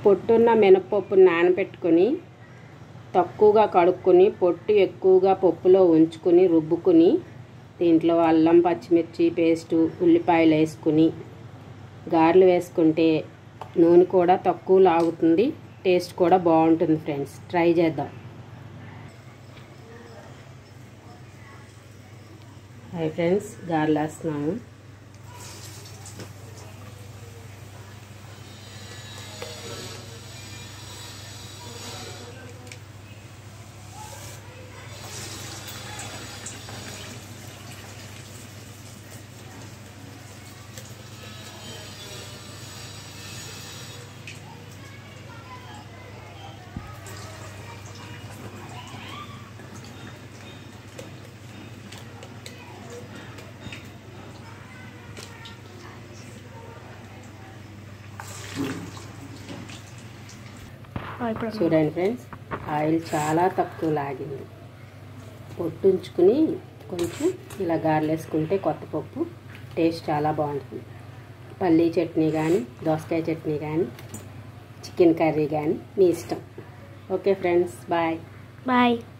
పొట్టున్న మినపప్పుని నానబెట్టుకొని తక్కువగా కడుక్కొని పొట్టు ఎక్కువగా పప్పులో ఉంచుకొని రుబ్బుకుని దీంట్లో అల్లం పచ్చిమిర్చి పేస్టు ఉల్లిపాయలు వేసుకుని గారెలు వేసుకుంటే నూనె కూడా తక్కువ లాగుతుంది టేస్ట్ కూడా బాగుంటుంది ఫ్రెండ్స్ ట్రై చేద్దాం హాయ్ ఫ్రెండ్స్ గారెలు వేస్తున్నాము ఇప్పుడు చూడండి ఫ్రెండ్స్ ఆయిల్ చాలా తక్కువ లాగింది పొట్టుంచుకుని కొంచెం ఇలా గారెలేసుకుంటే కొత్త పప్పు టేస్ట్ చాలా బాగుంటుంది పల్లీ చట్నీ కానీ దోసకాయ చట్నీ కానీ చికెన్ కర్రీ కానీ మీ ఇష్టం ఓకే ఫ్రెండ్స్ బాయ్ బాయ్